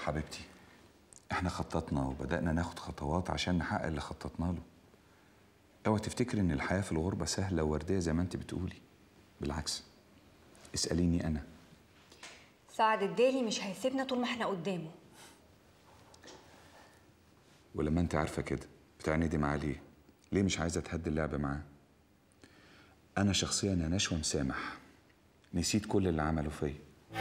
حبيبتي احنا خططنا وبدأنا ناخد خطوات عشان نحقق اللي خططنا له اوعى تفتكري ان الحياة في الغربة سهلة ووردية زي ما انت بتقولي بالعكس اسأليني انا سعد الدالي مش هيسيبنا طول ما احنا قدامه ولما انت عارفة كده بتعندي معاه ليه؟ ليه مش عايزة تهدي اللعبة معاه؟ أنا شخصيا يا نشوى مسامح نسيت كل اللي عمله فيا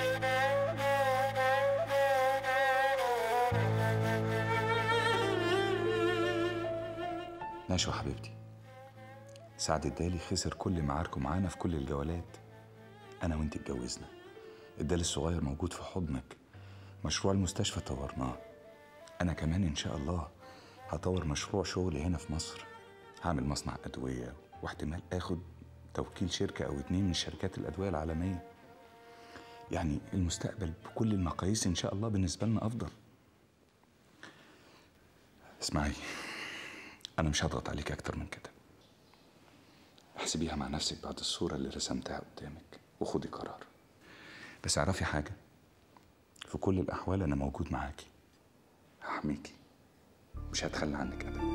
نشوى حبيبتي سعد الدالي خسر كل معاركه معانا في كل الجولات أنا وأنت اتجوزنا الدالي الصغير موجود في حضنك مشروع المستشفى طورناه أنا كمان إن شاء الله هطور مشروع شغلي هنا في مصر هعمل مصنع أدوية واحتمال آخد توكيل شركة أو اتنين من شركات الأدوية العالمية يعني المستقبل بكل المقاييس إن شاء الله بالنسبة لنا أفضل اسمعي أنا مش هضغط عليك أكتر من كده احسبيها مع نفسك بعد الصورة اللي رسمتها قدامك وخدي قرار بس اعرفي حاجة في كل الأحوال أنا موجود معاكي هحميكي مش هتخلى عنك أبدا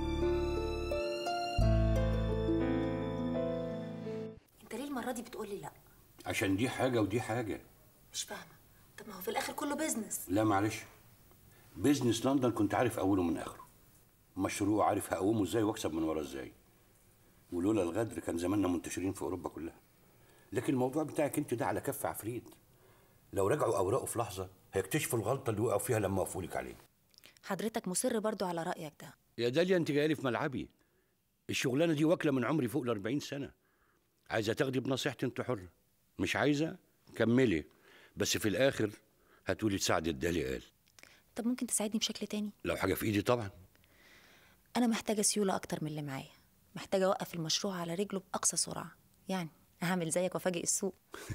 انت ليه المره دي بتقولي لا عشان دي حاجة ودي حاجة مش فاهمه طب ما هو في الاخر كله بيزنس لا معلش بيزنس لندن كنت عارف أوله من آخره مشروع عارف هقومه ازاي واكسب من وراه ازاي ولولا الغدر كان زماننا منتشرين في أوروبا كلها لكن الموضوع بتاعك انت ده على كف عفريت لو رجعوا أوراقه في لحظة هيكتشفوا الغلطة اللي وقعوا فيها لما وقفوا لك عليه حضرتك مصر برضو على رايك ده يا داليا انت جايه لي في ملعبي الشغلانه دي واكله من عمري فوق ال 40 سنه عايزه تاخدي بنصيحتي انت حره مش عايزه كملي بس في الاخر هتقولي تساعد الدالي قال طب ممكن تساعدني بشكل تاني لو حاجه في ايدي طبعا انا محتاجه سيوله اكتر من اللي معايا محتاجه اوقف المشروع على رجله باقصى سرعه يعني هعمل زيك وافاجئ السوق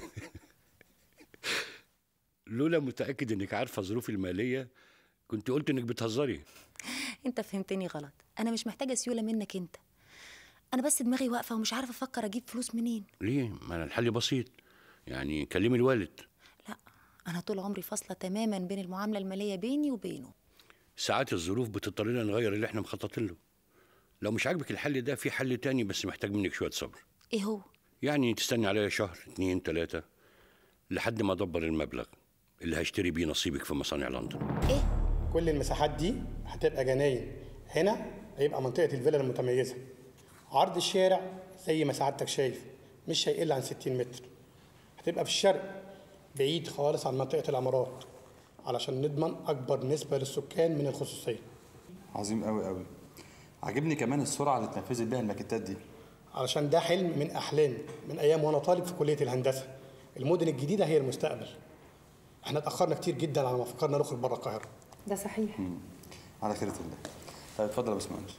لولا متاكد انك عارفه ظروفي الماليه كنت قلت انك بتهزري انت فهمتني غلط انا مش محتاجه سيوله منك انت انا بس دماغي واقفه ومش عارفه افكر اجيب فلوس منين ليه ما انا الحل بسيط يعني كلمي الوالد لا انا طول عمري فاصله تماما بين المعامله الماليه بيني وبينه ساعات الظروف بتضطرنا نغير اللي احنا مخططين له لو مش عاجبك الحل ده في حل تاني بس محتاج منك شويه صبر ايه هو يعني تستني عليا شهر اتنين تلاتة لحد ما ادبر المبلغ اللي هشتري بيه نصيبك في مصانع لندن ايه كل المساحات دي هتبقى جناين هنا هيبقى منطقة الفيلا المتميزة عرض الشارع زي ما سعادتك شايف مش هيقل عن 60 متر هتبقى في الشرق بعيد خالص عن منطقة العمارات علشان نضمن أكبر نسبة للسكان من الخصوصية عظيم قوي قوي عاجبني كمان السرعه اللي اتنفذت بيها الماكيتات دي علشان ده حلم من أحلامي من أيام وأنا طالب في كلية الهندسة المدن الجديدة هي المستقبل احنا اتأخرنا كتير جدا على ما فكرنا نخرج بره القاهرة ده صحيح على خيرة الله طيب اتفضل يا باشمهندس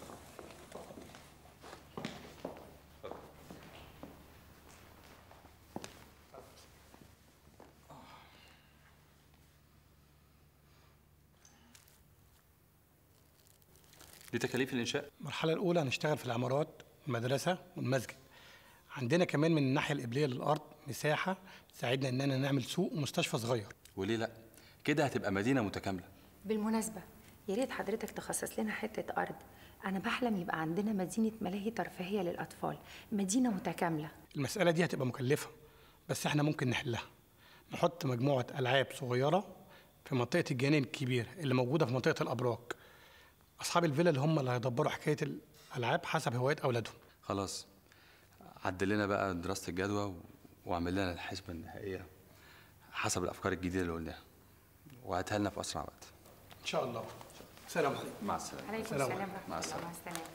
دي تكاليف الانشاء المرحلة الأولى هنشتغل في العمارات المدرسة والمسجد عندنا كمان من الناحية القبلية للأرض مساحة تساعدنا إننا نعمل سوق ومستشفى صغير وليه لا كده هتبقى مدينه متكامله بالمناسبة يا ريت حضرتك تخصص لنا حتة أرض أنا بحلم يبقى عندنا مدينة ملاهي ترفيهية للأطفال مدينة متكاملة المسألة دي هتبقى مكلفة بس احنا ممكن نحلها نحط مجموعة ألعاب صغيرة في منطقة الجنين الكبيرة اللي موجودة في منطقة الأبراج أصحاب الفيلا اللي هم اللي هيدبروا حكاية الألعاب حسب هوايات أولادهم خلاص عدل لنا بقى دراسه الجدوى و- واعمل لنا الحسبه النهائيه حسب الافكار الجديده اللي قلناها وهاتها لنا في اسرع وقت إن شاء الله سلام عليكم مع السلامه عليكم سلام. السلام ورحمة مع الله السلامة. مع السلامة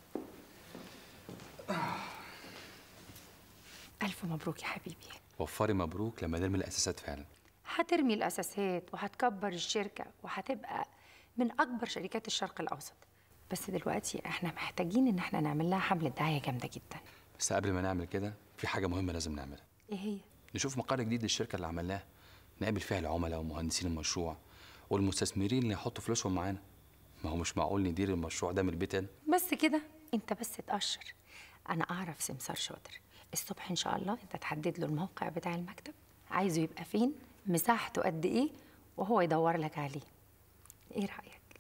ألف مبروك يا حبيبي وفري مبروك لما نرمي الاساسات فعلا هترمي الأساسات وهتكبر الشركة وهتبقى من أكبر شركات الشرق الأوسط بس دلوقتي احنا محتاجين ان احنا نعمل لها حملة دعاية جامدة جدا بس قبل ما نعمل كده في حاجه مهمه لازم نعملها ايه هي؟ نشوف مقر جديد للشركه اللي عملناها نقابل فيها العملاء ومهندسين المشروع والمستثمرين اللي يحطوا فلوسهم معانا ما هو مش معقول ندير المشروع ده من البيت هنا بس كده انت بس تقشر انا اعرف سمسار شاطر الصبح ان شاء الله انت تحدد له الموقع بتاع المكتب عايزه يبقى فين مساحته قد ايه وهو يدور لك عليه ايه رايك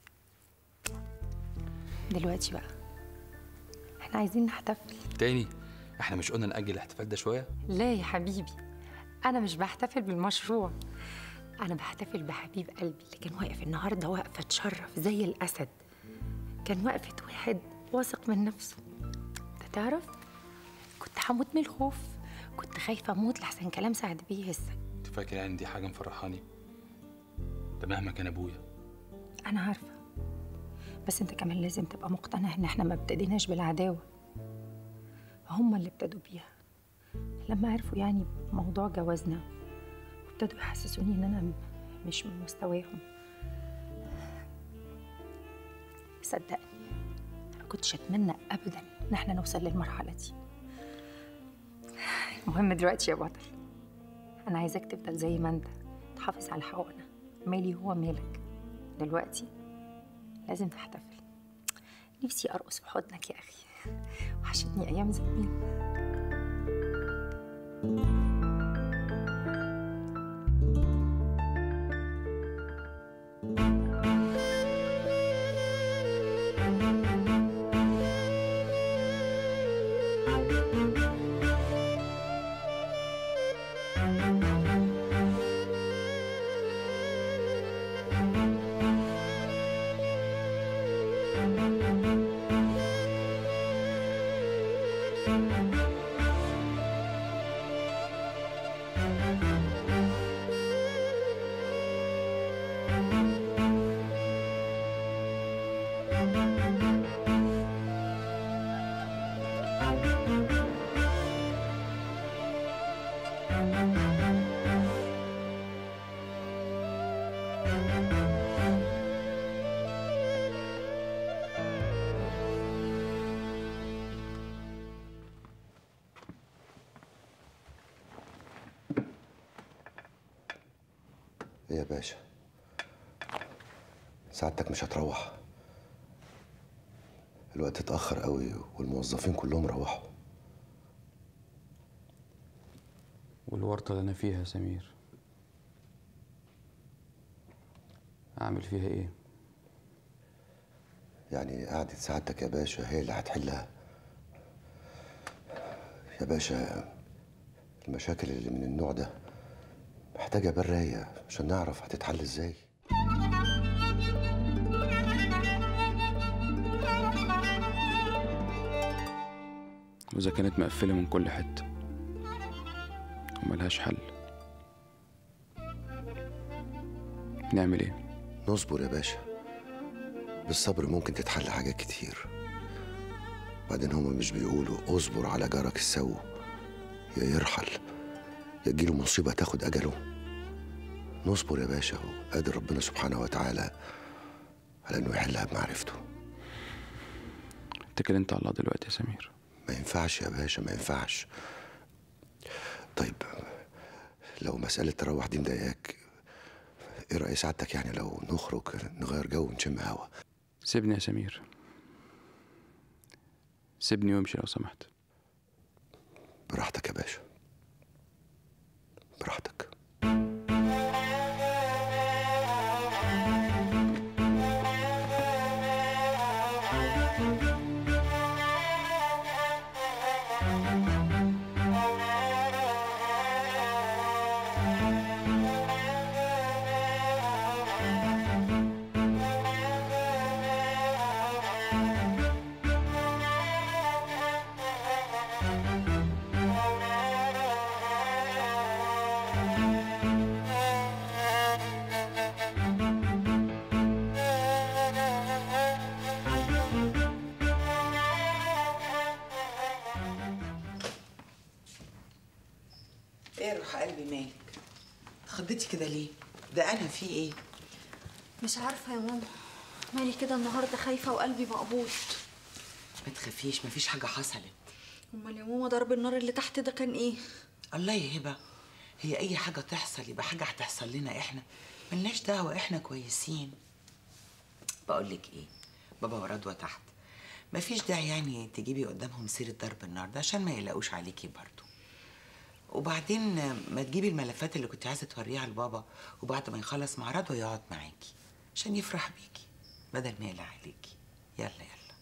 دلوقتي بقى احنا عايزين نحتفل تاني احنا مش قلنا نأجل الاحتفال ده شوية لا يا حبيبي انا مش بحتفل بالمشروع انا بحتفل بحبيب قلبي اللي كان واقف النهارده وقفه تشرف زي الاسد كان وقفه واحد واثق من نفسه انت تعرف كنت هموت من الخوف كنت خايفه اموت لحسن كلام سعد بيه يهزك انت فاكر يعني دي حاجة مفرحاني ده مهما كان ابويا انا عارفه بس انت كمان لازم تبقى مقتنع ان احنا ما ابتديناش بالعداوه هما اللي ابتدوا بيها لما عرفوا يعني موضوع جوازنا وابتدوا يحسسوني ان انا م- مش من مستواهم صدقني ما كنتش اتمنى ابدا ان احنا نوصل للمرحله دي المهم دلوقتي يا بطل انا عايزاك تفضل زي ما انت تحافظ على حقوقنا مالي هو مالك دلوقتي لازم تحتفل نفسي ارقص في حضنك يا اخي وحشتني ايام زمان ايه يا باشا سعادتك مش هتروح الوقت اتأخر قوي والموظفين كلهم روحوا والورطة اللي أنا فيها يا سمير أعمل فيها إيه؟ يعني قعدة سعادتك يا باشا هي اللي هتحلها يا باشا المشاكل اللي من النوع ده محتاجة براية عشان نعرف هتتحل ازاي وإذا كانت مقفلة من كل حتة وملهاش حل نعمل إيه؟ نصبر يا باشا بالصبر ممكن تتحل حاجات كتير بعدين هما مش بيقولوا اصبر على جارك السو يا يرحل يا تجيله مصيبة تاخد أجله نصبر يا باشا وقادر ربنا سبحانه وتعالى على إنه يحلها بمعرفته اتكل أنت على الله دلوقتي يا سمير ما ينفعش يا باشا ما ينفعش طيب لو مسألة تروح دي مضايقاك ايه رأي سعادتك يعني لو نخرج نغير جو ونشم هوا سيبني يا سمير سيبني وامشي لو سمحت براحتك يا باشا براحتك ايه يا روح قلبي مالك خضتي كده ليه ده انا في ايه مش عارفه يا ماما مالي كده النهارده خايفه وقلبي مقبوض ما تخافيش مفيش حاجه حصلت امال يا ماما ضرب النار اللي تحت ده كان ايه الله يا هبه هي اي حاجه تحصل يبقى حاجه هتحصل لنا احنا ملناش دعوه احنا كويسين بقول لك ايه بابا ورضوى تحت مفيش داعي يعني تجيبي قدامهم سيره ضرب النار ده عشان ما يقلقوش عليكي برضو وبعدين ما تجيبي الملفات اللي كنت عايزه توريها لبابا وبعد ما يخلص مع رضوى يقعد معاكي عشان يفرح بيكي بدل ما يقلق عليكي يلا يلا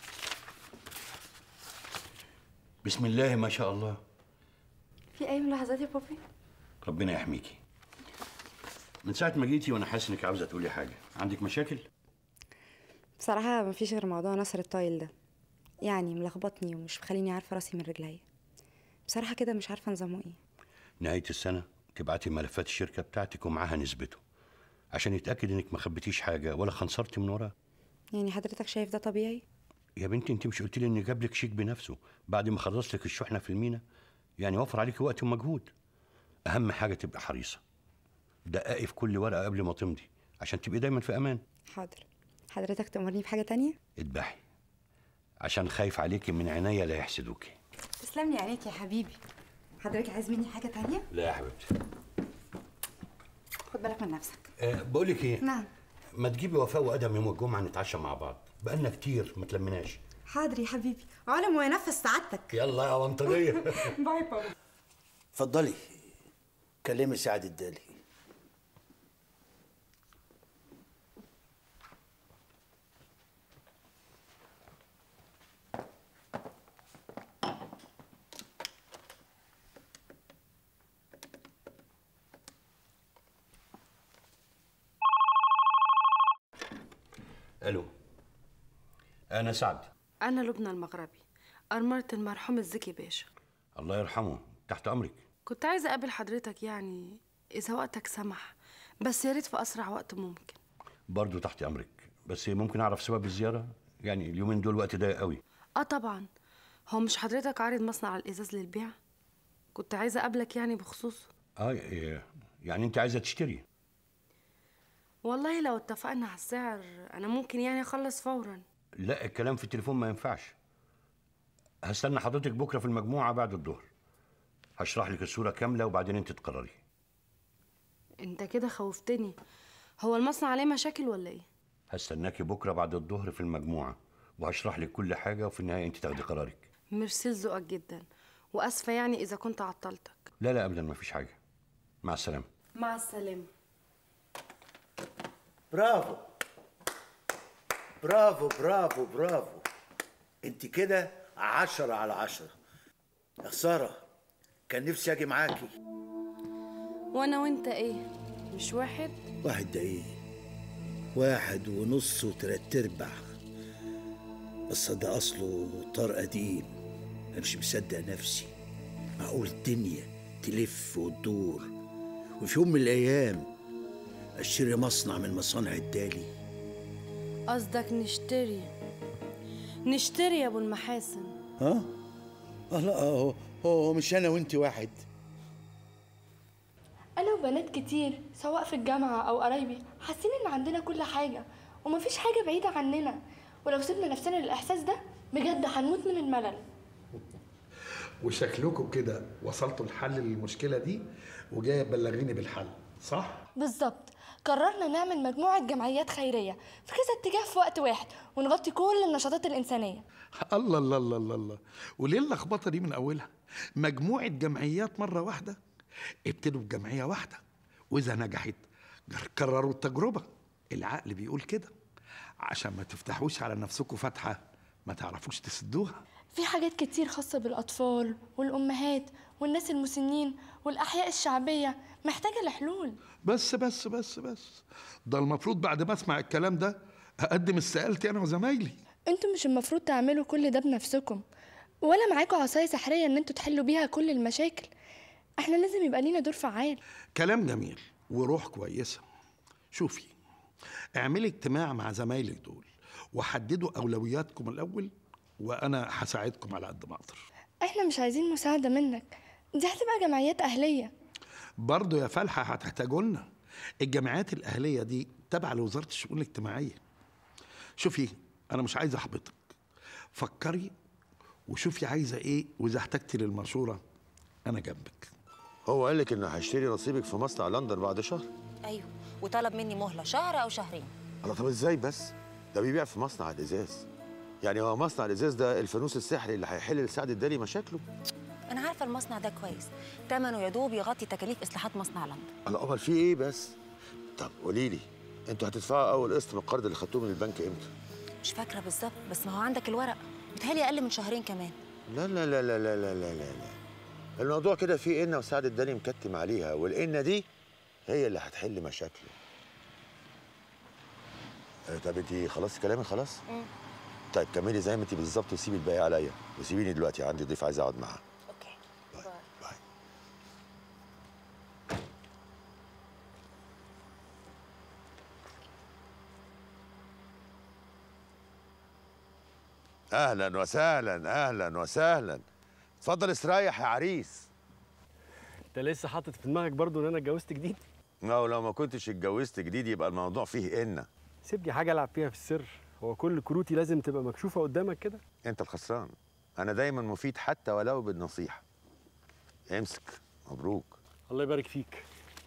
بسم الله ما شاء الله في اي ملاحظات يا بابي ربنا يحميكي من ساعة ما جيتي وأنا حاسس إنك عاوزة تقولي حاجة عندك مشاكل؟ بصراحة مفيش غير موضوع نصر الطايل ده يعني ملخبطني ومش مخليني عارفة راسي من رجليا بصراحة كده مش عارفة نظامه ايه نهاية السنة تبعتي ملفات الشركة بتاعتك ومعاها نسبته عشان يتأكد إنك ما خبيتيش حاجة ولا خنصرتي من وراه يعني حضرتك شايف ده طبيعي يا بنتي أنت مش قلت لي إن جاب لك شيك بنفسه بعد ما خلص لك الشحنة في المينا يعني وفر عليكي وقت ومجهود أهم حاجة تبقى حريصة دققي في كل ورقة قبل ما تمضي عشان تبقي دايما في أمان حاضر حضرتك تأمرني بحاجة تانية اذبحي عشان خايف عليكي من عينيا لا يحسدوكي تسلم لي عليك يا حبيبي حضرتك عايز مني حاجة تانية لا يا حبيبتي خد بالك من نفسك أه بقول لك ايه نعم ما تجيبي وفاء وادم يوم الجمعه نتعشى مع بعض بقالنا كتير ما تلمناش حاضر يا حبيبي علم وينفذ سعادتك يلا يا ونطريه باي بابا اتفضلي كلمي سعد الدالي الو انا سعد أنا لبنى المغربي أرملة المرحوم الزكي باشا الله يرحمه تحت امرك كنت عايزة أقابل حضرتك يعني إذا وقتك سمح بس يا ريت في أسرع وقت ممكن برضه تحت امرك بس ممكن اعرف سبب الزياره يعني اليومين دول وقت ضيق قوي آه طبعا هو مش حضرتك عارض مصنع الإزاز للبيع كنت عايزة أقابلك يعني بخصوصه اه إيه، يعني انت عايزه تشتري والله لو اتفقنا على السعر أنا ممكن يعني أخلص فورا لا الكلام في التليفون ما ينفعش هستنى حضرتك بكره في المجموعه بعد الظهر هشرح لك الصوره كامله وبعدين انت تقرري أنت كده خوفتني هو المصنع عليه مشاكل ولا إيه؟ هستناكي بكره بعد الظهر في المجموعه وهشرح لك كل حاجه وفي النهايه انت تاخدي قرارك ميرسي لذوقك جدا وأسفة يعني إذا كنت عطلتك لا لا ابدا ما فيش حاجه مع السلامه مع السلامة برافو برافو برافو برافو انت كده عشرة على عشرة يا خسارة كان نفسي اجي معاكي وأنا وأنت إيه؟ مش واحد؟ واحد ده ايه واحد ونص وتلات ارباع بس ده اصله طار قديم انا مش مصدق نفسي معقول الدنيا تلف وتدور وفي يوم من الايام اشتري مصنع من مصانع الدالي قصدك نشتري نشتري يا أبو المحاسن ها اه لا هو هو مش انا وانت واحد انا وبنات كتير سواء في الجامعه او قرايبي حاسين ان عندنا كل حاجه ومفيش حاجه بعيده عننا ولو سيبنا نفسنا للاحساس ده بجد هنموت من الملل وشكلكم كده وصلتوا لحل للمشكله دي وجايه تبلغيني بالحل صح بالظبط قررنا نعمل مجموعه جمعيات خيريه في كذا اتجاه في وقت واحد ونغطي كل النشاطات الانسانيه الله الله الله الله الله وليه اللخبطه دي من اولها مجموعه جمعيات مره واحده ابتدوا بجمعيه واحده واذا نجحت كرروا التجربه العقل بيقول كده عشان ما تفتحوش على نفسكم فتحه ما تعرفوش تسدوها في حاجات كتير خاصه بالاطفال والامهات والناس المسنين والاحياء الشعبيه محتاجه لحلول بس بس بس بس ده المفروض بعد ما اسمع الكلام ده اقدم استقالتي انا وزمايلي انتوا مش المفروض تعملوا كل ده بنفسكم ولا معاكوا عصاية سحرية ان انتوا تحلوا بيها كل المشاكل احنا لازم يبقى لينا دور فعال كلام جميل وروح كويسه شوفي اعملي اجتماع مع زمايلك دول وحددوا اولوياتكم الاول وانا هساعدكم على قد ما اقدر احنا مش عايزين مساعدة منك دي هتبقى جمعيات اهلية برضه يا فالحه هتحتاجوا لنا الجامعات الاهليه دي تابعه لوزاره الشؤون الاجتماعيه شوفي انا مش عايز احبطك فكري وشوفي عايزه ايه واذا احتجتي للمشوره انا جنبك هو قال لك انه هيشتري نصيبك في مصنع لندن بعد شهر ايوه وطلب مني مهله شهر او شهرين الله طب ازاي بس ده بيبيع في مصنع الازاز يعني هو مصنع الازاز ده الفانوس السحري اللي هيحل لسعد الدالي مشاكله انا عارفه المصنع ده كويس ثمنه يا دوب يغطي تكاليف اصلاحات مصنع لندن الله امال في ايه بس طب قولي لي انتوا هتدفعوا اول قسط من القرض اللي خدتوه من البنك امتى مش فاكره بالظبط بس ما هو عندك الورق بيتهيألي اقل من شهرين كمان لا لا لا لا لا لا لا لا, لا. الموضوع كده فيه إنة وسعد الداني مكتم عليها والإنة دي هي اللي هتحل مشاكله آه، طب انت خلاص كلامي خلاص؟ طيب كملي زي ما انت بالظبط وسيبي الباقي عليا وسيبيني دلوقتي عندي ضيف عايز اقعد معاه اهلا وسهلا اهلا وسهلا اتفضل استريح يا عريس انت لسه حاطط في دماغك برضو ان انا اتجوزت جديد لو لو ما كنتش اتجوزت جديد يبقى الموضوع فيه إنة سيبني حاجه العب فيها في السر هو كل كروتي لازم تبقى مكشوفه قدامك كده انت الخسران انا دايما مفيد حتى ولو بالنصيحه امسك مبروك الله يبارك فيك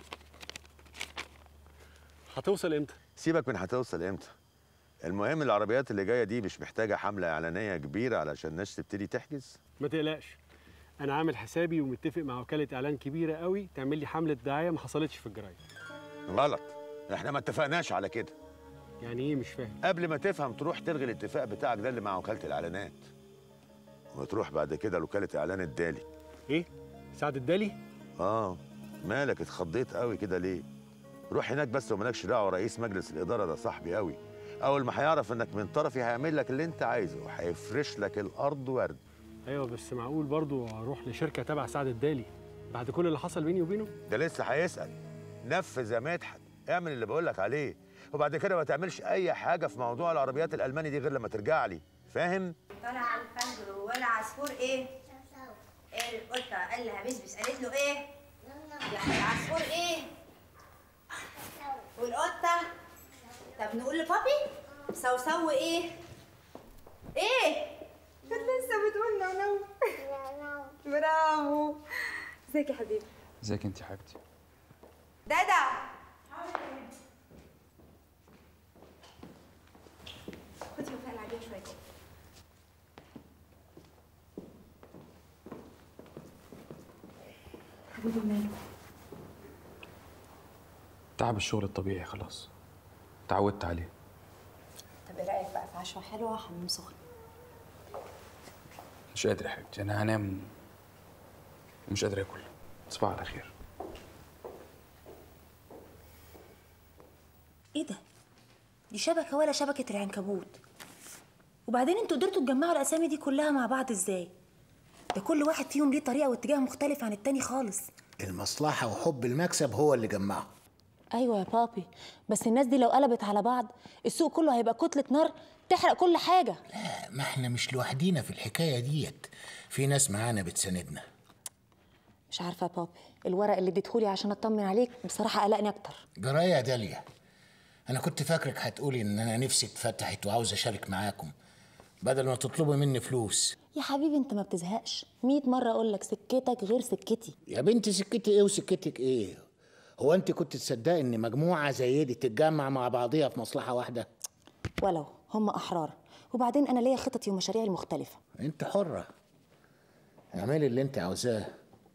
هتوصل امتى سيبك من هتوصل امتى المهم العربيات اللي جايه دي مش محتاجه حمله اعلانيه كبيره علشان الناس تبتدي تحجز ما تقلقش انا عامل حسابي ومتفق مع وكاله اعلان كبيره قوي تعمل لي حمله دعايه ما حصلتش في الجرايد غلط احنا ما اتفقناش على كده يعني ايه مش فاهم قبل ما تفهم تروح تلغي الاتفاق بتاعك ده اللي مع وكاله الاعلانات وتروح بعد كده لوكاله اعلان الدالي ايه سعد الدالي اه مالك اتخضيت قوي كده ليه روح هناك بس ومالكش دعوه رئيس مجلس الاداره ده صاحبي قوي اول ما هيعرف انك من طرفي هيعمل لك اللي انت عايزه هيفرش لك الارض ورد ايوه بس معقول برضو اروح لشركه تبع سعد الدالي بعد كل اللي حصل بيني وبينه ده لسه هيسال نفذ يا مدحت اعمل اللي بقول لك عليه وبعد كده ما تعملش اي حاجه في موضوع العربيات الالماني دي غير لما ترجع لي فاهم طلع الفجر ولا عصفور ايه؟ ايه القطة قال لها بسبس قالت له ايه؟ يعني العصفور ايه؟ والقطة طب نقول لبابي صوصو ايه؟ ايه؟ كانت لسه بتقول نونو برافو ازيك يا حبيبي ازيك انت يا حبيبتي دادا خدي وفاء العبيها شوية جوه حبيبي ماله تعب الشغل الطبيعي خلاص تعودت عليه طب ايه رايك بقى في عشوه حلوه وحمام سخن مش قادر يا حبيبتي انا هنام ومش قادر اكل تصبح على خير ايه ده دي شبكه ولا شبكه العنكبوت وبعدين انتوا قدرتوا تجمعوا الاسامي دي كلها مع بعض ازاي ده كل واحد فيهم ليه طريقه واتجاه مختلف عن التاني خالص المصلحة وحب المكسب هو اللي جمعهم ايوه يا بابي بس الناس دي لو قلبت على بعض السوق كله هيبقى كتله نار تحرق كل حاجه ما احنا مش لوحدينا في الحكاية ديت في ناس معانا بتساندنا مش عارفه يا بابي الورق اللي اديتهولي عشان اطمن عليك بصراحه قلقني اكتر جراية يا داليا انا كنت فاكرك هتقولي ان انا نفسي اتفتحت وعاوز اشارك معاكم بدل ما تطلبوا مني فلوس يا حبيبي انت ما بتزهقش مية مرة اقول لك سكتك غير سكتي يا بنتي سكتي ايه وسكتك ايه هو انت كنت تصدقي ان مجموعة زي دي تتجمع مع بعضيها في مصلحة واحدة ولو هم احرار وبعدين انا ليا خططي ومشاريعي المختلفة انت حرة اعملي اللي انت عاوزاه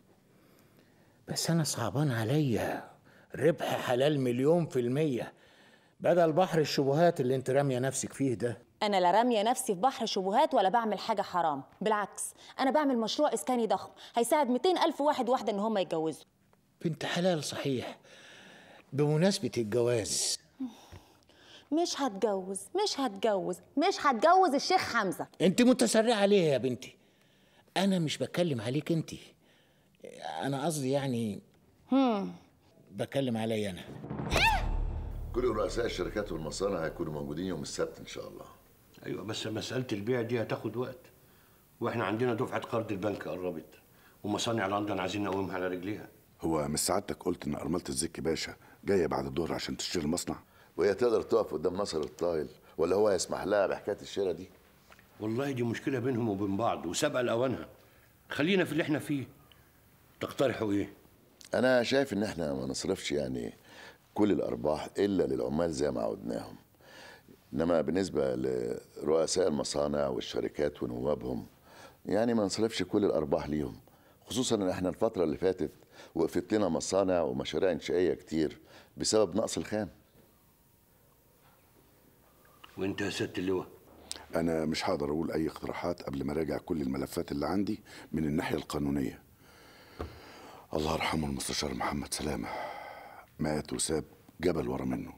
بس انا صعبان عليا ربح حلال مليون في المية بدل بحر الشبهات اللي انت رامية نفسك فيه ده انا لا راميه نفسي في بحر شبهات ولا بعمل حاجه حرام بالعكس انا بعمل مشروع اسكاني ضخم هيساعد 200 الف واحد واحده ان هم يتجوزوا بنت حلال صحيح بمناسبة الجواز مش هتجوز مش هتجوز مش هتجوز الشيخ حمزه انت متسرعة ليه يا بنتي انا مش بتكلم عليك انت انا قصدي يعني هم بتكلم عليا انا كل رؤساء الشركات والمصانع هيكونوا موجودين يوم السبت ان شاء الله ايوه بس مساله البيع دي هتاخد وقت واحنا عندنا دفعه قرض البنك قربت ومصانع لندن عايزين نقومها على رجليها هو مش سعادتك قلت ان ارمله الزكي باشا جايه بعد الظهر عشان تشتري المصنع وهي تقدر تقف قدام نصر الطايل ولا هو يسمح لها بحكايه الشراء دي والله دي مشكله بينهم وبين بعض وسابقه لاوانها خلينا في اللي احنا فيه تقترحوا ايه انا شايف ان احنا ما نصرفش يعني كل الارباح الا للعمال زي ما عودناهم انما بالنسبه لرؤساء المصانع والشركات ونوابهم يعني ما نصرفش كل الارباح ليهم خصوصا ان احنا الفتره اللي فاتت وقفت لنا مصانع ومشاريع انشائيه كتير بسبب نقص الخام وانت يا سياده اللواء انا مش هقدر اقول اي اقتراحات قبل ما اراجع كل الملفات اللي عندي من الناحيه القانونيه الله يرحمه المستشار محمد سلامه مات وساب جبل ورا منه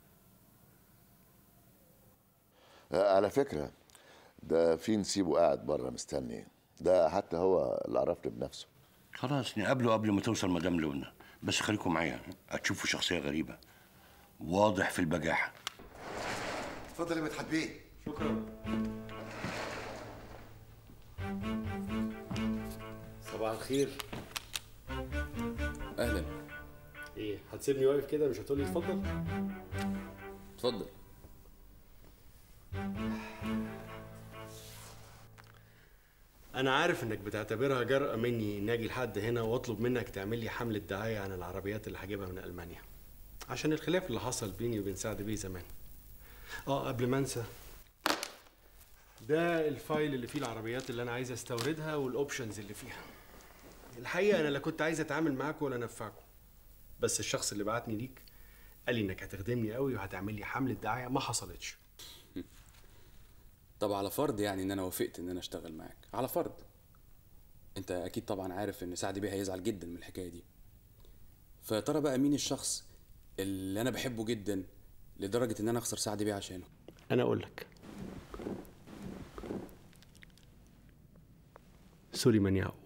آه، على فكرة ده في نسيبه قاعد بره مستني ده حتى هو اللي عرفني بنفسه خلاص نقابله قبل ما توصل مدام لونا بس خليكم معايا هتشوفوا شخصيه غريبه واضح في البجاحه اتفضل يا مدحت بيه شكرا صباح الخير اهلا ايه هتسيبني واقف كده مش هتقولي اتفضل اتفضل انا عارف انك بتعتبرها جرأة مني اني اجي لحد هنا واطلب منك تعمل لي حملة دعاية عن العربيات اللي هجيبها من المانيا عشان الخلاف اللي حصل بيني وبين سعد بيه زمان اه قبل ما انسى ده الفايل اللي فيه العربيات اللي انا عايز استوردها والاوبشنز اللي فيها الحقيقه انا لا كنت عايز اتعامل معاكم ولا انفعكم بس الشخص اللي بعتني ليك قال لي انك هتخدمني قوي وهتعمل لي حمله دعايه ما حصلتش طب على فرض يعني ان انا وافقت ان انا اشتغل معاك على فرض انت اكيد طبعا عارف ان سعد بيه هيزعل جدا من الحكايه دي فيا ترى بقى مين الشخص اللي انا بحبه جدا لدرجه ان انا اخسر سعد بيه عشانه انا اقول لك سليمان يعقوب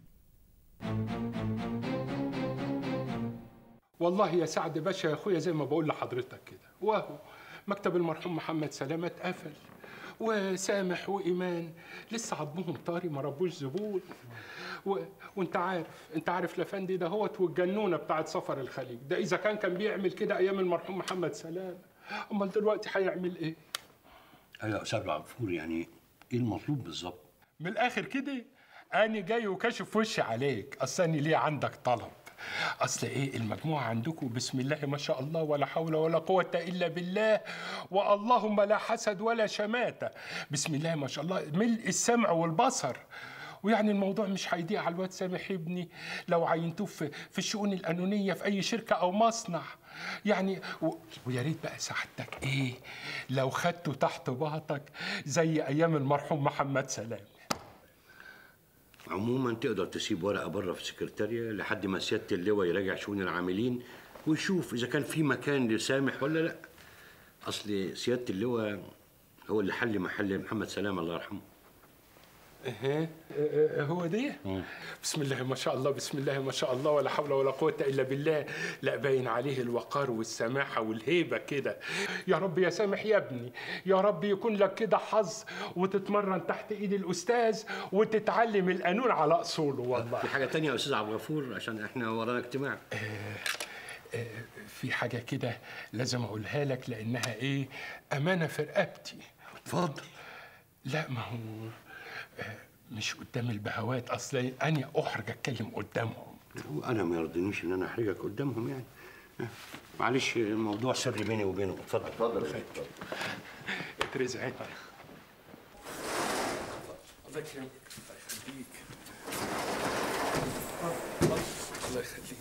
والله يا سعد باشا يا اخويا زي ما بقول لحضرتك كده وهو مكتب المرحوم محمد سلامه اتقفل وسامح وايمان لسه عضمهم طاري ما ربوش زبون و... وانت عارف انت عارف لفندي ده هوت والجنونه بتاعت سفر الخليج ده اذا كان كان بيعمل كده ايام المرحوم محمد سلامه امال دلوقتي هيعمل ايه ايوه يا استاذ عبد يعني ايه المطلوب بالظبط من الاخر كده انا جاي وكاشف وشي عليك اصل أنا ليه عندك طلب اصل ايه المجموعه عندكم بسم الله ما شاء الله ولا حول ولا قوه الا بالله واللهم لا حسد ولا شماته بسم الله ما شاء الله ملء السمع والبصر ويعني الموضوع مش هيضيق على الواد سامح ابني لو عينتوه في في الشؤون القانونيه في اي شركه او مصنع يعني و... ويا ريت بقى سعادتك ايه لو خدته تحت باطك زي ايام المرحوم محمد سلام عموما تقدر تسيب ورقه بره في السكرتاريه لحد ما سياده اللواء يراجع شؤون العاملين ويشوف اذا كان في مكان لسامح ولا لا اصل سياده اللواء هو اللي حل محل محمد سلام الله يرحمه اها آه، هو ده بسم الله ما شاء الله بسم الله ما شاء الله ولا حول ولا قوة إلا بالله لا باين عليه الوقار والسماحة والهيبة كده يا رب يا سامح يا ابني يا رب يكون لك كده حظ وتتمرن تحت إيد الأستاذ وتتعلم القانون على أصوله والله في حاجه تانية يا استاذ عبد الغفور عشان احنا ورانا اجتماع آه، في حاجة كده لازم أقولها لك لأنها إيه أمانة في رقبتي اتفضل لا ما هو آه، مش قدام البهوات أصل أنا أحرج أتكلم قدامهم وانا ما يرضينيش ان انا احرجك قدامهم يعني معلش الموضوع سر بيني وبينهم اتفضل اتفضل اترزع عيني الله يكرمك الله يخليك الله يخليك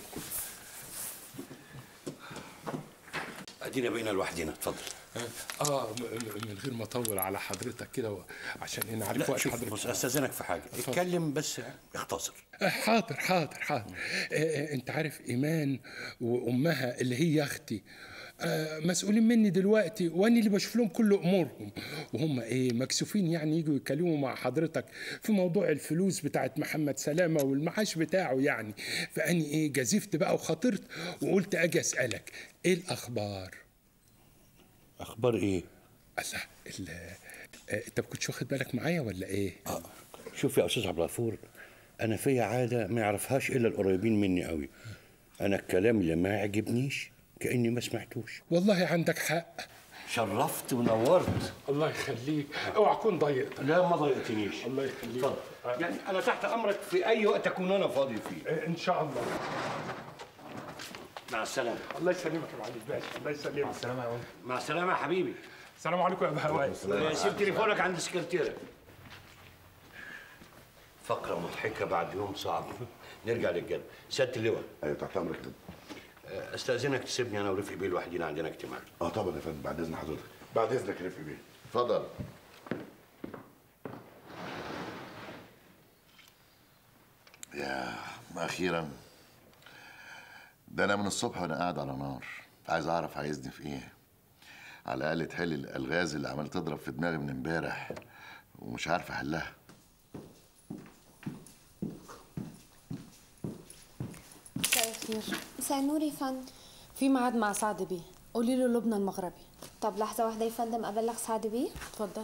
ادينا بقينا لوحدنا اتفضل اه م- م- من غير ما اطول على حضرتك كده و- عشان انا عارف لا وقت شوف حضرتك بص استاذنك في حاجه اتفضل. اتكلم بس اختصر آه، حاضر حاضر حاضر آه، آه، انت عارف ايمان وامها اللي هي اختي آه، مسؤولين مني دلوقتي وانا اللي بشوف لهم كل امورهم وهم ايه مكسوفين يعني يجوا يتكلموا مع حضرتك في موضوع الفلوس بتاعت محمد سلامه والمعاش بتاعه يعني فاني ايه جازفت بقى وخاطرت وقلت اجي اسالك ايه الاخبار اخبار ايه الله ال- آه، انت ما كنتش واخد بالك معايا ولا ايه شوف يا استاذ عبد الغفور انا فيا عاده ما يعرفهاش الا القريبين مني قوي انا الكلام اللي ما يعجبنيش كاني ما سمعتوش والله عندك حق شرفت ونورت الله يخليك اوعى تكون ضايقتك لا ما ضايقتنيش الله يخليك اتفضل يعني انا تحت امرك في اي وقت اكون انا فاضي فيه ان شاء الله مع السلامه الله يسلمك يا معالي الباشا الله يسلمك مع السلامه يا مع السلامه يا حبيبي السلام عليكم يا بهوات سيب تليفونك عند السكرتيره فقره مضحكه بعد يوم صعب نرجع للجد سياده اللواء ايوه تحت امرك استاذنك تسيبني انا ورفقي بيه لوحدينا عندنا اجتماع اه طبعا يا فندم بعد اذن حضرتك بعد اذنك رفي بيه اتفضل يا اخيرا ده انا من الصبح وانا قاعد على نار عايز اعرف عايزني في ايه على الاقل تحل الالغاز اللي عمال تضرب في دماغي من امبارح ومش عارف احلها مساء الخير مساء النور يا فندم في ميعاد مع سعد بيه قولي له لبنى المغربي طب لحظة واحدة يا فندم أبلغ سعد بيه اتفضل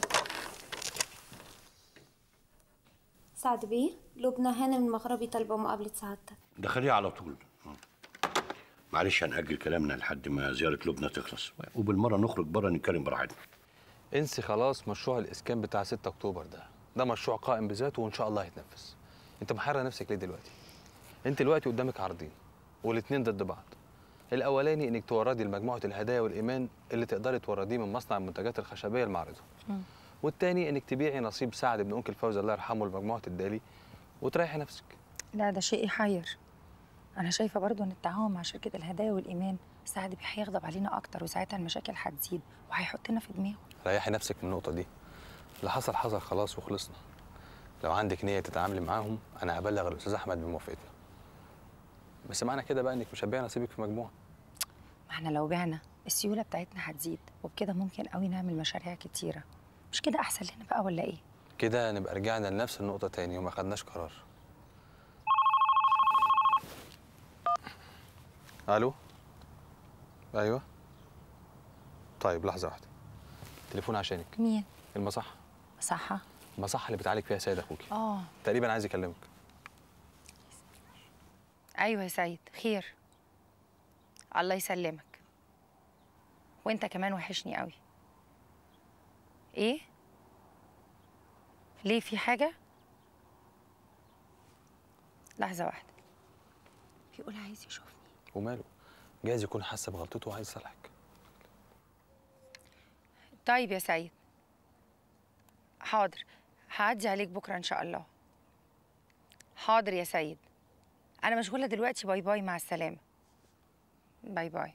سعد بيه لبنى هانم المغربي طالبة مقابلة سعادتك دخليه على طول معلش هنأجل كلامنا لحد ما زيارة لبنى تخلص وبالمرة نخرج بره نتكلم براحتنا انسي خلاص مشروع الاسكان بتاع 6 اكتوبر ده ده مشروع قائم بذاته وان شاء الله هيتنفذ انت محرر نفسك ليه دلوقتي انت دلوقتي قدامك عرضين والاتنين ضد بعض الاولاني انك توردي لمجموعه الهدايا والايمان اللي تقدري تورديه من مصنع المنتجات الخشبيه المعرضه والتاني انك تبيعي نصيب سعد بن انكل فوزي الله يرحمه لمجموعه الدالي وتريحي نفسك لا ده شيء يحير انا شايفه برضو ان التعاون مع شركه الهدايا والايمان سعد بيه هيغضب علينا اكتر وساعتها المشاكل هتزيد وهيحطنا في دماغه ريحي نفسك من النقطه دي اللي حصل حصل خلاص وخلصنا لو عندك نيه تتعاملي معاهم انا هبلغ الاستاذ احمد بموافقتنا بس معنى كده بقى انك مش هتبيعي نصيبك في مجموعه ما احنا لو بعنا السيوله بتاعتنا هتزيد وبكده ممكن قوي نعمل مشاريع كتيره مش كده احسن لنا بقى ولا ايه كده نبقى رجعنا لنفس النقطه تاني وما خدناش قرار الو ايوه طيب لحظه واحده تليفون عشانك مين المصحه صحة المصحه اللي بتعالج فيها سيد اخوكي اه تقريبا عايز يكلمك ايوه يا سيد خير الله يسلمك وانت كمان وحشني قوي ايه ليه في حاجه لحظه واحده بيقول عايز يشوفني وماله جايز يكون حس بغلطته وعايز يصالحك طيب يا سيد حاضر هعدي عليك بكره ان شاء الله حاضر يا سيد انا مشغوله دلوقتي باي باي مع السلامه باي باي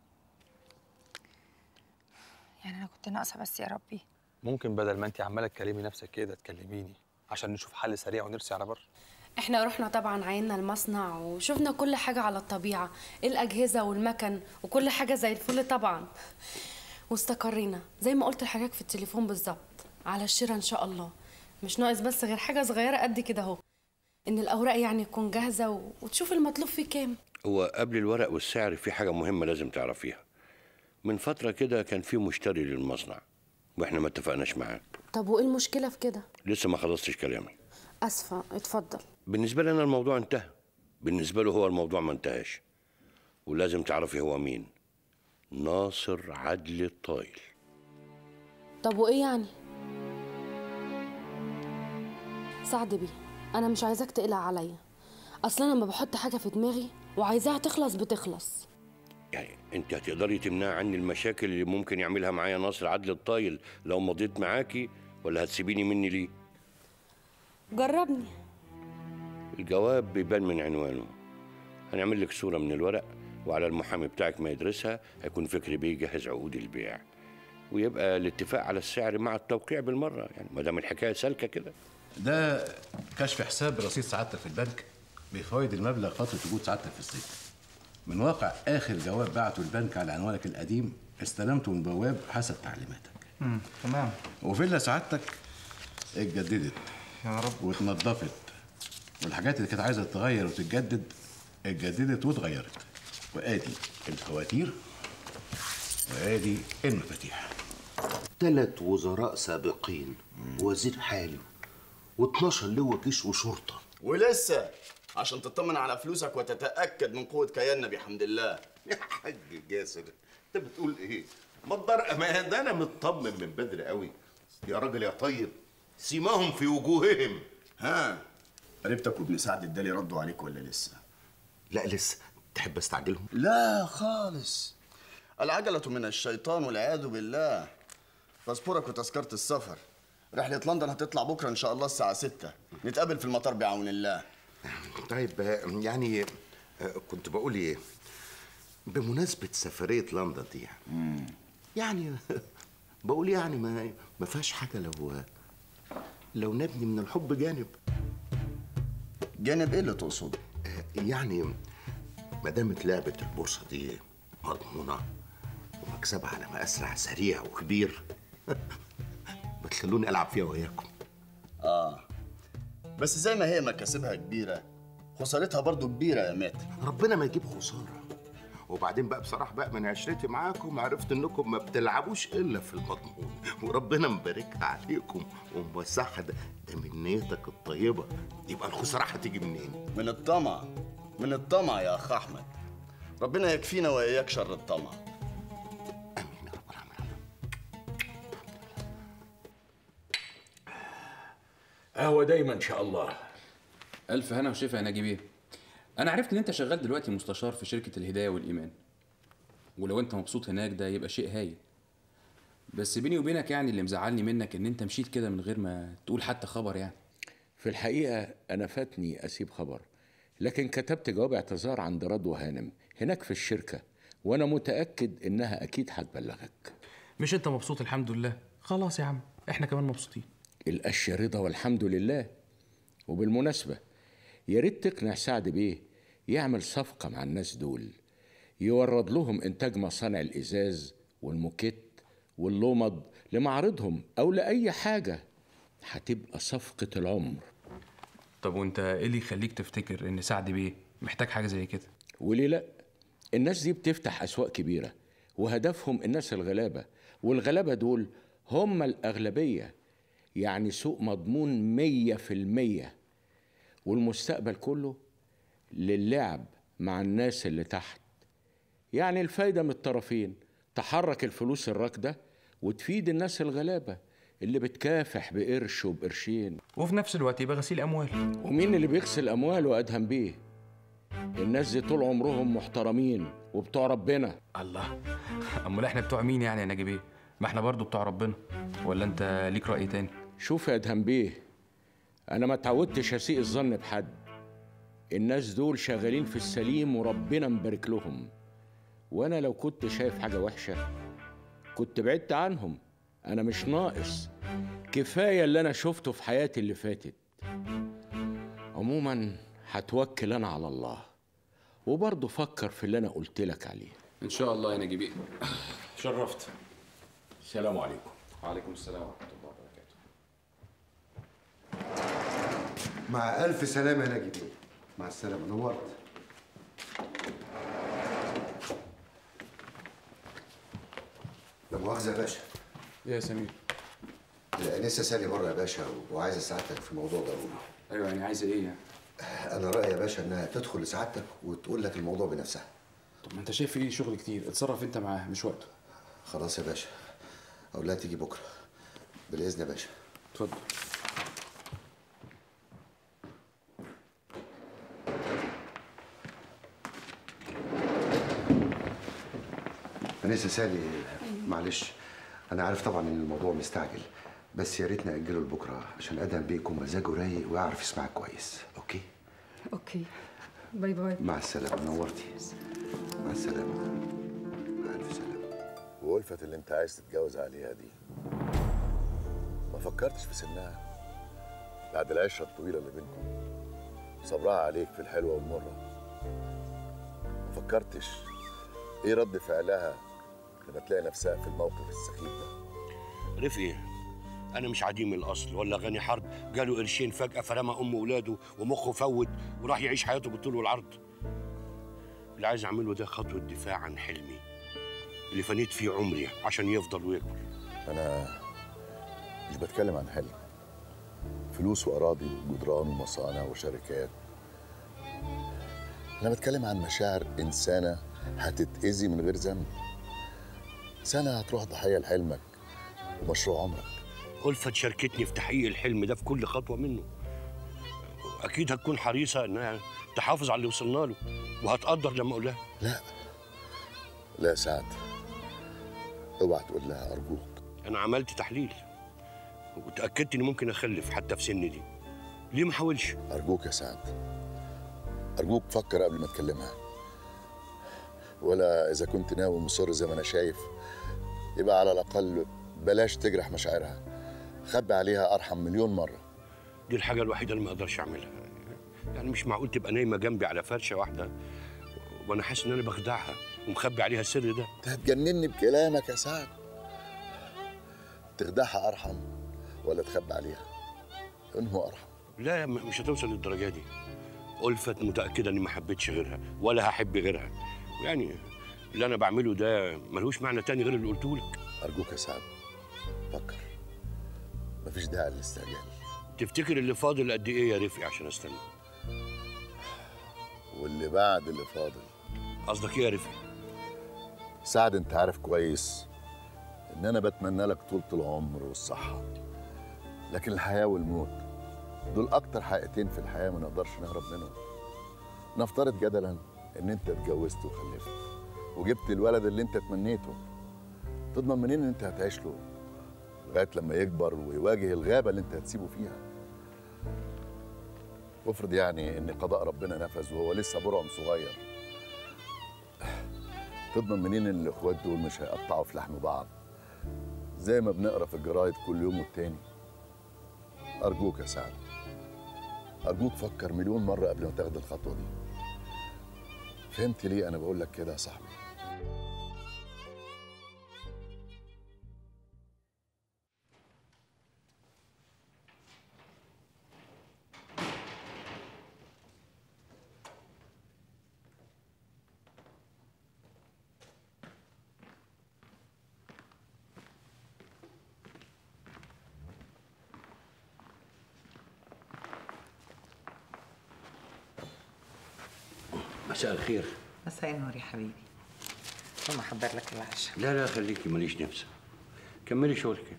يعني انا كنت ناقصه بس يا ربي ممكن بدل ما انت عماله تكلمي نفسك كده تكلميني عشان نشوف حل سريع ونرسي على بر احنا رحنا طبعا عينا المصنع وشفنا كل حاجة على الطبيعة الأجهزة والمكن وكل حاجة زي الفل طبعا واستقرينا زي ما قلت لحضرتك في التليفون بالظبط على الشراء إن شاء الله مش ناقص بس غير حاجة صغيرة قد كده أهو إن الأوراق يعني تكون جاهزة و... وتشوف المطلوب فيه كام هو قبل الورق والسعر في حاجة مهمة لازم تعرفيها من فترة كده كان في مشتري للمصنع واحنا ما اتفقناش معاه طب وإيه المشكلة في كده؟ لسه ما خلصتش كلامي أسفة اتفضل بالنسبة لي أنا الموضوع انتهى بالنسبة له هو الموضوع ما انتهاش ولازم تعرفي هو مين ناصر عدل الطايل طب وإيه يعني؟ سعد بيه أنا مش عايزاك تقلق عليا أصل أنا لما بحط حاجة في دماغي وعايزاها تخلص بتخلص يعني انت هتقدري تمنعي عني المشاكل اللي ممكن يعملها معايا ناصر عدل الطايل لو مضيت معاكي ولا هتسيبيني مني ليه جربني الجواب بيبان من عنوانه هنعمل لك صورة من الورق وعلى المحامي بتاعك ما يدرسها هيكون فكري بيجهز عقود البيع ويبقى الاتفاق على السعر مع التوقيع بالمرة يعني ما دام الحكاية سالكة كده ده كشف حساب برصيد سعادتك في البنك بفوائد المبلغ فترة وجود سعادتك في السجن من واقع آخر جواب بعته البنك على عنوانك القديم استلمته من بواب حسب تعليماتك امم تمام وفيلا سعادتك اتجددت يا رب واتنضفت والحاجات اللي كانت عايزة تتغير وتتجدد اتجددت واتغيرت وادي الفواتير وادي المفاتيح ثلاث وزراء سابقين وزير حالي و12 لواء جيش وشرطه ولسه عشان تطمن على فلوسك وتتاكد من قوه كياننا بحمد الله يا حاج جاسر انت بتقول ايه؟ ما الدار امان ده انا مطمن من بدري قوي يا راجل يا طيب سيماهم في وجوههم ها قريبتك وابن سعد الدالي ردوا عليك ولا لسه؟ لا لسه تحب استعجلهم؟ لا خالص العجلة من الشيطان والعياذ بالله باسبورك وتذكرة السفر رحلة لندن هتطلع بكرة إن شاء الله الساعة 6 نتقابل في المطار بعون الله طيب آه، يعني آه، كنت بقول ايه بمناسبة سفرية لندن دي يعني بقول يعني ما ما فيهاش حاجه لو لو نبني من الحب جانب جانب ايه اللي تقصده يعني ما دامت لعبه البورصه دي مضمونه ومكسبها على ما اسرع سريع وكبير ما تخلوني العب فيها وياكم اه بس زي ما هي مكاسبها كبيره خسارتها برضو كبيره يا مات ربنا ما يجيب خساره وبعدين بقى بصراحه بقى من عشرتي معاكم عرفت انكم ما بتلعبوش الا في المضمون وربنا مباركها عليكم وموسعها ده, ده من نيتك الطيبه يبقى الخساره هتيجي منين؟ من الطمع من الطمع يا اخ احمد ربنا يكفينا واياك شر الطمع قهوة دايما إن شاء الله الف هنا وشفا يا ناجي بيه انا عرفت ان انت شغال دلوقتي مستشار في شركه الهدايه والايمان ولو انت مبسوط هناك ده يبقى شيء هايل بس بيني وبينك يعني اللي مزعلني منك ان انت مشيت كده من غير ما تقول حتى خبر يعني في الحقيقة أنا فاتني أسيب خبر لكن كتبت جواب اعتذار عند رضوى هانم هناك في الشركة وأنا متأكد إنها أكيد هتبلغك مش انت مبسوط الحمد لله خلاص يا عم احنا كمان مبسوطين الأشياء رضا والحمد لله وبالمناسبة يا ريت تقنع سعد بيه يعمل صفقة مع الناس دول يورد لهم إنتاج مصانع الإزاز والموكيت واللومض لمعارضهم أو لأي حاجة هتبقى صفقة العمر طب وانت ايه اللي يخليك تفتكر ان سعد بيه محتاج حاجه زي كده وليه لأ الناس دي بتفتح أسواق كبيرة وهدفهم الناس الغلابة والغلابة دول هم الأغلبية يعني سوق مضمون مية في المية والمستقبل كله للعب مع الناس اللي تحت يعني الفايدة من الطرفين تحرك الفلوس الراكدة وتفيد الناس الغلابة اللي بتكافح بقرش وبقرشين وفي نفس الوقت يبقى غسيل اموال ومين اللي بيغسل أمواله أدهم بيه الناس دي طول عمرهم محترمين وبتوع ربنا الله امال احنا بتوع مين يعني يا ناجي بيه ما احنا برضو بتوع ربنا ولا انت ليك راي تاني شوف يا ادهم بيه انا ما اتعودتش اسيء الظن بحد الناس دول شغالين في السليم وربنا مبارك لهم وانا لو كنت شايف حاجه وحشه كنت بعدت عنهم انا مش ناقص كفايه اللي انا شفته في حياتي اللي فاتت عموما هتوكل انا على الله وبرضه فكر في اللي انا قلت لك عليه ان شاء الله يا ناجي بيه شرفت السلام عليكم وعليكم السلام ورحمه الله وبركاته مع ألف سلامة يا ناجي بيه مع السلامة نورت لا مؤاخذة يا باشا ايه يا سمير الأنسة سالي بره يا باشا وعايزة سعادتك في موضوع ضروري ايوه يعني عايزه ايه يعني أنا رأيي يا باشا إنها تدخل لسعادتك وتقول لك الموضوع بنفسها طب ما انت شايف في شغل كتير اتصرف انت معاه مش وقته خلاص يا باشا أقول لها تيجي بكرة بالإذن يا باشا اتفضل أنسة سالي معلش أنا عارف طبعا إن الموضوع مستعجل بس يا ريت نأجله لبكرة عشان أدهم بيه يكون مزاجه رايق ويعرف يسمعك كويس أوكي؟ اوكي باي باي مع السلامة نورتي مع السلامة مع ألف سلامة وألفت اللي أنت عايز تتجوز عليها دي ما فكرتش في سنها بعد العشرة الطويلة اللي بينكم صبرها عليك في الحلوة والمرة ما فكرتش إيه رد فعلها لما تلاقي نفسها في الموقف السخيف ده رفقي انا مش عديم الاصل ولا غني حرب جاله قرشين فجاه فرمى ام ولاده ومخه فوت وراح يعيش حياته بالطول والعرض اللي عايز اعمله ده خطوه دفاع عن حلمي اللي فنيت فيه عمري عشان يفضل ويكبر أنا مش بتكلم عن حلم فلوس وأراضي وجدران ومصانع وشركات أنا بتكلم عن مشاعر إنسانة هتتأذي من غير ذنب سنة هتروح ضحية لحلمك ومشروع عمرك ألفت شاركتني في تحقيق الحلم ده في كل خطوة منه أكيد هتكون حريصة إنها تحافظ على اللي وصلنا له وهتقدر لما أقول لها لا لا يا سعد اوعى تقول لها أرجوك أنا عملت تحليل وتأكدت إني ممكن أخلف حتى في سني دي ليه ما حاولش؟ أرجوك يا سعد أرجوك فكر قبل ما تكلمها ولا إذا كنت ناوي مصر زي ما أنا شايف يبقى على الأقل بلاش تجرح مشاعرها خبي عليها ارحم مليون مره دي الحاجه الوحيده اللي ما اقدرش اعملها يعني مش معقول تبقى نايمه جنبي على فرشه واحده وانا حاسس ان انا بخدعها ومخبي عليها السر ده انت هتجنني بكلامك يا سعد تخدعها ارحم ولا تخبي عليها انه ارحم لا م- مش هتوصل للدرجه دي ألفت متأكدة إني ما حبيتش غيرها ولا هحب غيرها يعني اللي أنا بعمله ده ملهوش معنى تاني غير اللي قلته لك ارجوك يا سعد فكر مفيش داعي للاستعجال تفتكر اللي فاضل قد إيه يا رفقي عشان أستنى واللي بعد اللي فاضل قصدك إيه يا رفقي سعد انت عارف كويس ان انا بتمنى لك طولة العمر والصحة لكن الحياة والموت دول اكتر حقيقتين في الحياة ما نقدرش نهرب منهم نفترض جدلا ان انت اتجوزت وخلفت وجبت الولد اللي انت تمنيته تضمن منين ان انت هتعيش له لغاية لما يكبر ويواجه الغابة اللي انت هتسيبه فيها وافرض يعني ان قضاء ربنا نفذ وهو لسه برعم صغير تضمن منين ان الاخوات دول مش هيقطعوا في لحم بعض زي ما بنقرا في الجرايد كل يوم والتاني ارجوك يا سعد ارجوك فكر مليون مره قبل ما تاخد الخطوه دي فهمت ليه انا بقول لك كده يا صاحبي مساء الخير مساء النور يا حبيبي قوم احضر لك العشاء لا لا خليكي ماليش نفس كملي شغلك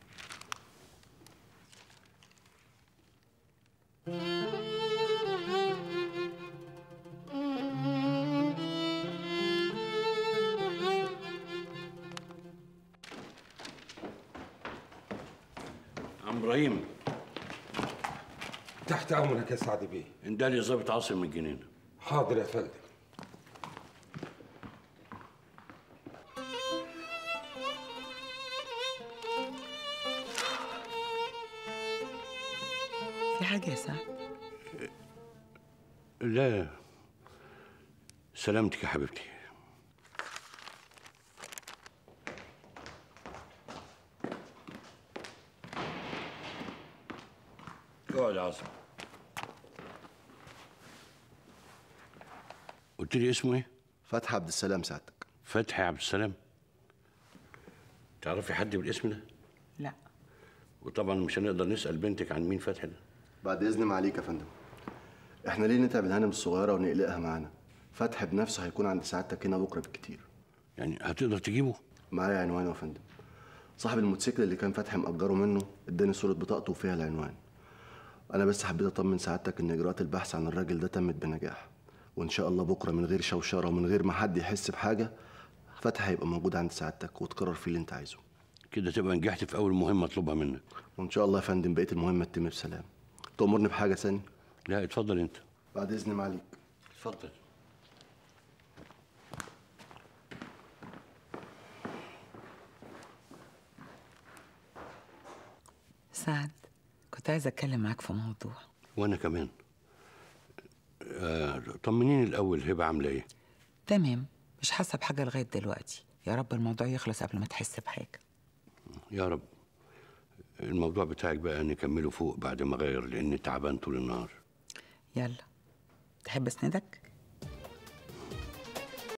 عم ابراهيم تحت امرك يا سعد بيه اندالي ظابط عاصم من الجنينه حاضر يا فندم في حاجه يا سعد لا سلامتك يا حبيبتي اقعد يا عاصم قلت لي اسمه ايه؟ فتحي عبد السلام سعادتك فتحي عبد السلام تعرفي حد بالاسم ده؟ لا وطبعا مش هنقدر نسأل بنتك عن مين فتحي ده بعد اذن معاليك يا فندم احنا ليه نتعب الهانم الصغيره ونقلقها معانا فتحي بنفسه هيكون عند سعادتك هنا بكره بالكتير يعني هتقدر تجيبه معايا عنوانه يا فندم صاحب الموتوسيكل اللي كان فتحي مأجره منه اداني صورة بطاقته وفيها العنوان انا بس حبيت اطمن سعادتك ان اجراءات البحث عن الراجل ده تمت بنجاح وان شاء الله بكره من غير شوشره ومن غير ما حد يحس بحاجه فتحي هيبقى موجود عند سعادتك وتقرر فيه اللي انت عايزه كده تبقى نجحت في اول مهمه اطلبها منك وان شاء الله يا فندم بقيه المهمه تتم بسلام تأمرني بحاجه ثانيه لا اتفضل انت بعد اذن معاليك اتفضل سعد كنت عايزه اتكلم معاك في موضوع وانا كمان آه طمنيني الاول هبه عامله ايه تمام مش حاسه بحاجه لغايه دلوقتي يا رب الموضوع يخلص قبل ما تحس بحاجه يا رب الموضوع بتاعك بقى نكمله فوق بعد ما اغير لاني تعبان طول النهار يلا تحب اسندك